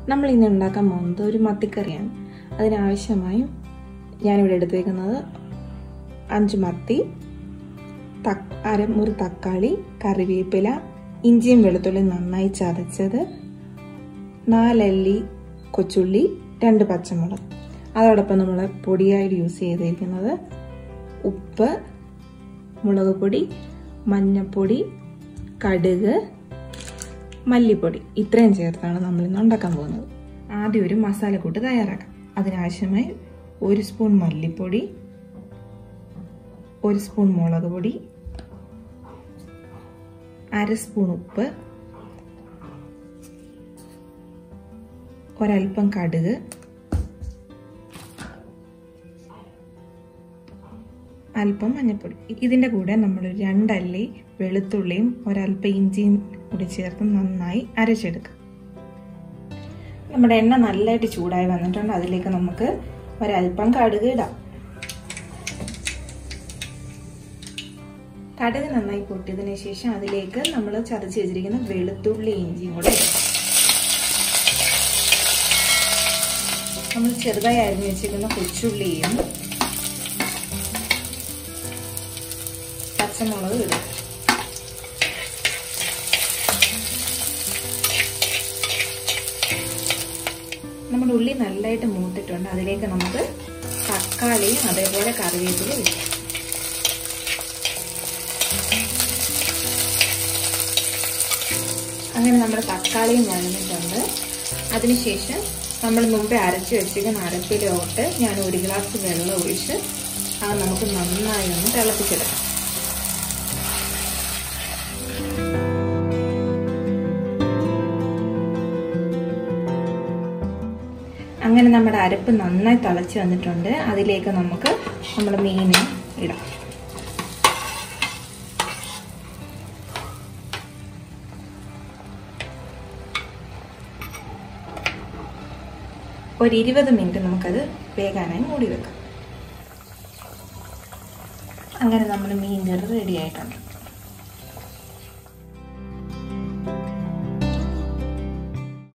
നമ്മൾ ഇന്ന് ഉണ്ടാക്കാൻ പോകുന്നത് ഒരു മത്തിക്കറിയാണ് അതിനാവശ്യമായി ഞാനിവിടെ എടുത്തേക്കുന്നത് അഞ്ച് മത്തി തക് അരമുറി തക്കാളി കറിവേപ്പില ഇഞ്ചിയും വെളുത്തുള്ളി നന്നായി ചതച്ചത് നാലല്ലി കൊച്ചുള്ളി രണ്ട് പച്ചമുളക് അതോടൊപ്പം നമ്മൾ പൊടിയായിട്ട് യൂസ് ചെയ്തിരിക്കുന്നത് ഉപ്പ് മുളക് പൊടി മഞ്ഞൾപ്പൊടി കടുക് മല്ലിപ്പൊടി ഇത്രയും ചേർത്താണ് നമ്മൾ ഇന്ന് ഉണ്ടാക്കാൻ പോകുന്നത് ആദ്യം ഒരു മസാലക്കൂട്ട് തയ്യാറാക്കാം അതിനാവശ്യമായി ഒരു സ്പൂൺ മല്ലിപ്പൊടി ഒരു സ്പൂൺ മുളക് പൊടി അര സ്പൂൺ ഉപ്പ് ഒരൽപ്പം കടുക് അല്പം മഞ്ഞൾപ്പൊടി ഇതിൻ്റെ കൂടെ നമ്മൾ രണ്ടല്ലി വെളുത്തുള്ളിയും ഒരല്പം ഇഞ്ചിയും കൂടി ചേർത്ത് നന്നായി അരച്ചെടുക്കുക നമ്മുടെ എണ്ണ നല്ലതായിട്ട് ചൂടായി വന്നിട്ടുണ്ട് അതിലേക്ക് നമുക്ക് ഒരല്പം കടുക് ഇടാം കടുക് നന്നായി പൊട്ടിയതിന് ശേഷം അതിലേക്ക് നമ്മൾ ചതച്ച് വെച്ചിരിക്കുന്ന വെളുത്തുള്ളി ഇഞ്ചിയും കൂടെ ഇടാം നമ്മൾ ചെറുതായി അരിഞ്ഞു വെച്ചിരിക്കുന്ന കൊച്ചുള്ളിയും പച്ചമുളക് ഇടും നമ്മുടെ ഉള്ളി നല്ലതായിട്ട് മൂത്തിട്ടുണ്ട് അതിലേക്ക് നമുക്ക് തക്കാളിയും അതേപോലെ കറിവേപ്പില ഇടും അങ്ങനെ നമ്മുടെ തക്കാളിയും വഴന്നിട്ടുണ്ട് അതിനുശേഷം നമ്മൾ മുമ്പേ അരച്ച് വെച്ചിരിക്കുന്ന അരപ്പിലോട്ട് ഞാൻ ഒരു ഗ്ലാസ് വെള്ളം ഒഴിച്ച് അത് നമുക്ക് നന്നായി ഒന്ന് തിളപ്പിച്ചെടുക്കാം അങ്ങനെ നമ്മുടെ അരപ്പ് നന്നായി തിളച്ച് വന്നിട്ടുണ്ട് അതിലേക്ക് നമുക്ക് നമ്മുടെ മീൻ ഇടാം ഒരു ഇരുപത് മിനിറ്റ് നമുക്കത് വേകാനായി മൂടി വെക്കാം അങ്ങനെ നമ്മുടെ മീൻ കറി റെഡി ആയിട്ടുണ്ട്